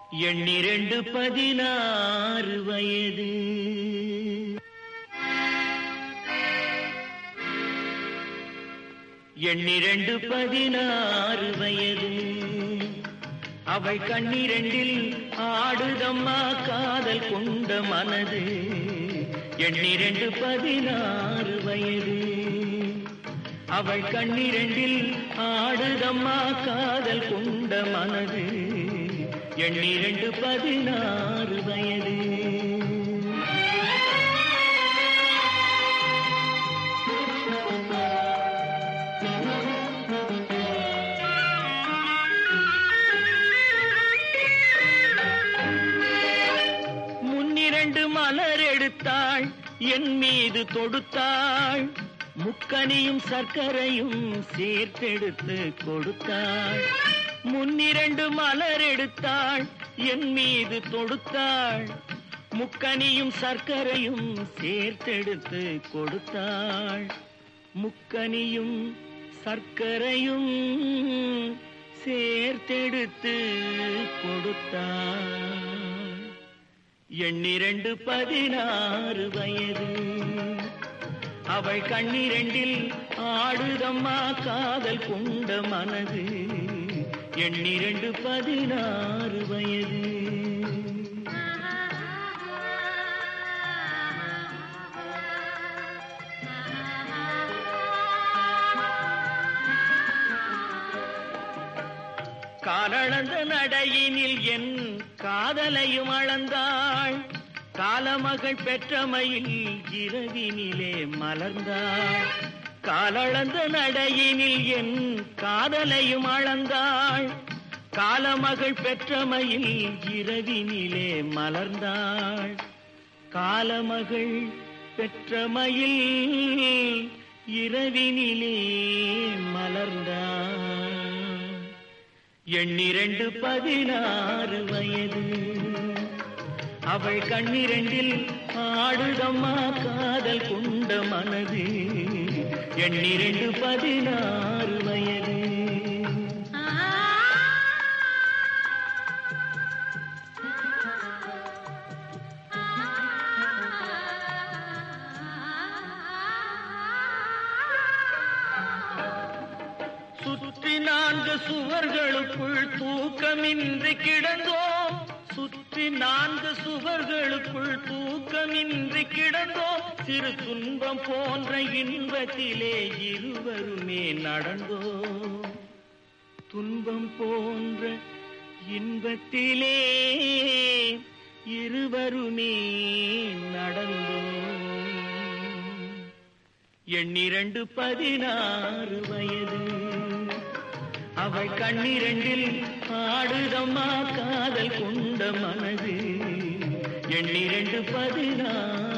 எண்ணிரண்டு பதினாறு வயது எண்ணிரண்டு பதினாறு வயது அவை கண்ணிரண்டில் ஆடுதம்மா காதல் கொண்ட மனது எண்ணிரண்டு பதினாறு வயது அவள் கண்ணிரண்டில் ஆடுதம்மா காதல் கொண்ட மனது எண்ணிரண்டு பதினாறு வயது முன்னிரண்டு மலர் எடுத்தாள் என் மீது தொடுத்தாள் முக்கனியும் சர்க்கரையும் சேர்த்தெடுத்து கொடுத்தாள் முன்னிரண்டு மலர் எடுத்தாள் என் மீது தொடுத்தாள் முக்கனியும் சர்க்கரையும் சேர்த்தெடுத்து கொடுத்தாள் முக்கனியும் சர்க்கரையும் சேர்த்தெடுத்து கொடுத்தாள் எண்ணிரண்டு பதினாறு வயது அவள் கண்ணிரண்டில் ஆடுதம்மா காதல் கொண்ட மனது எண்ணிரண்டு பதினாறு வயது காலளந்த நடையினில் என் காதலையும் அளந்தாள் காலமகள் பெற்றமையில் இரவினிலே மலர்ந்தாள் காலளந்த நடையினில் என் காதலையும் அளந்தாள் காலமகள் பெற்றமையில் இரவினிலே மலர்ந்தாள் காலமகள் பெற்றமையில் இரவினிலே மலர்ந்தாள் எண்ணிரண்டு பதினாறு வயது அவள் கண்ணிரண்டில் ஆடுதம்மா காதல் கொண்ட மனது எண்ணிரண்டு பதினாறு வயது சுற்றி நான்கு சுவர்களுக்குள் தூக்கமின்றி கிடந்தோம் சுற்றி நான்கு சுவர்களுக்குள் தூக்கமின்றி கிடந்தோம் சிறு துன்பம் போன்ற இன்பத்திலே இருவருமே நடந்தோம் துன்பம் போன்ற இன்பத்திலே இருவருமே நடந்தோம் எண்ணிரண்டு பதினாறு வயது அவள் கண்ணிரண்டில் ஆடுதம்மா காதல் கொண்ட மனது எண்ணிரண்டு பதினாறு